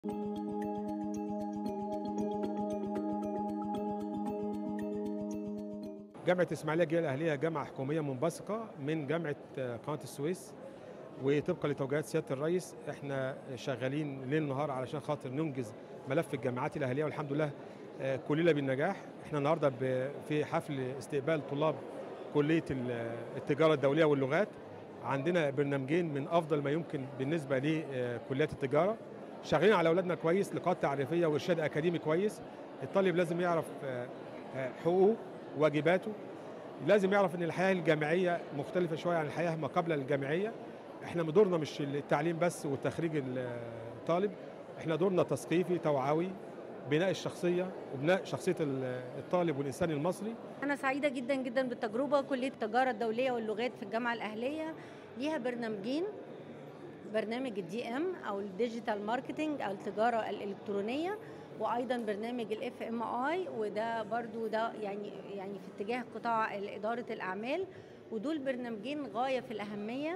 جامعة إسماعيلية الجامعة الأهلية جامعة حكومية منبثقة من جامعة قناة السويس وطبقا لتوجيهات سيادة الرئيس احنا شغالين ليل نهار علشان خاطر ننجز ملف الجامعات الأهلية والحمد لله كلنا بالنجاح احنا النهارده في حفل استقبال طلاب كلية التجارة الدولية واللغات عندنا برنامجين من أفضل ما يمكن بالنسبة لكليات التجارة شغالين على أولادنا كويس لقاءات تعريفية وإرشاد أكاديمي كويس الطالب لازم يعرف حقوقه واجباته لازم يعرف ان الحياه الجامعيه مختلفه شويه عن الحياه ما قبل الجامعيه احنا دورنا مش التعليم بس وتخريج الطالب احنا دورنا تثقيفي توعوي بناء الشخصيه وبناء شخصيه الطالب والانسان المصري انا سعيده جدا جدا بالتجربه كليه التجاره الدوليه واللغات في الجامعه الاهليه ليها برنامجين برنامج الدي ام او الديجيتال ماركتنج او التجاره الالكترونيه وايضا برنامج الاف ام اي وده برضو ده يعني يعني في اتجاه قطاع اداره الاعمال ودول برنامجين غايه في الاهميه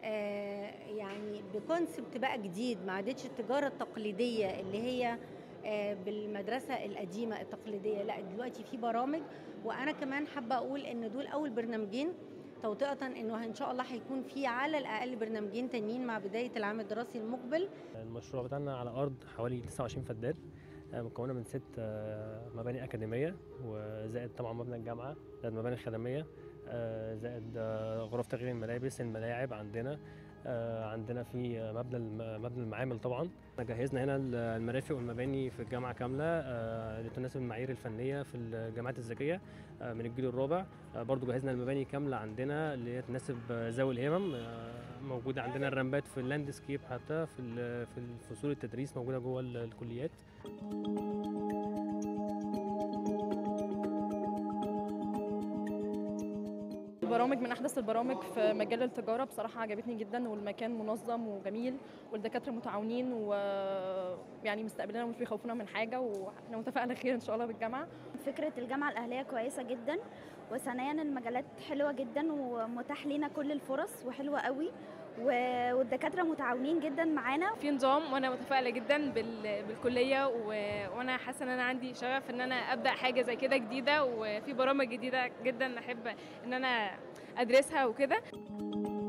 آه يعني بكونسبت بقى جديد ما عادتش التجاره التقليديه اللي هي آه بالمدرسه القديمه التقليديه لا دلوقتي في برامج وانا كمان حابه اقول ان دول اول برنامجين توطئة انه ان شاء الله هيكون في على الاقل برنامجين تانيين مع بدايه العام الدراسي المقبل. المشروع بتاعنا على ارض حوالي 29 فدان مكونه من ست مباني اكاديميه وزائد طبعا مبنى الجامعه زائد مباني خدميه زائد غرف تغيير الملابس الملاعب عندنا عندنا في مبنى مبنى المعامل طبعا جهزنا هنا المرافق والمباني في الجامعه كامله لتناسب المعايير الفنيه في الجامعات الذكيه من الجيل الرابع برضو جهزنا المباني كامله عندنا اللي تناسب ذوي الهمم موجوده عندنا الرمبات في اللاندسكيب حتى في في فصول التدريس موجوده جوه الكليات برامج من احدث البرامج في مجال التجاره بصراحه عجبتني جدا والمكان منظم وجميل والدكاتره متعاونين ويعني مستقبلنا مش بيخوفونا من حاجه واحنا متفائله خير ان شاء الله بالجامعه فكره الجامعه الاهليه كويسه جدا وثانيا المجالات حلوه جدا ومتاح لنا كل الفرص وحلوه قوي والدكاتره متعاونين جدا معانا في نظام وانا متفائله جدا بالكليه وانا حاسه ان انا عندي شغف ان انا ابدا حاجه زي كده جديده وفي برامج جديده جدا احب ان انا ادرسها وكده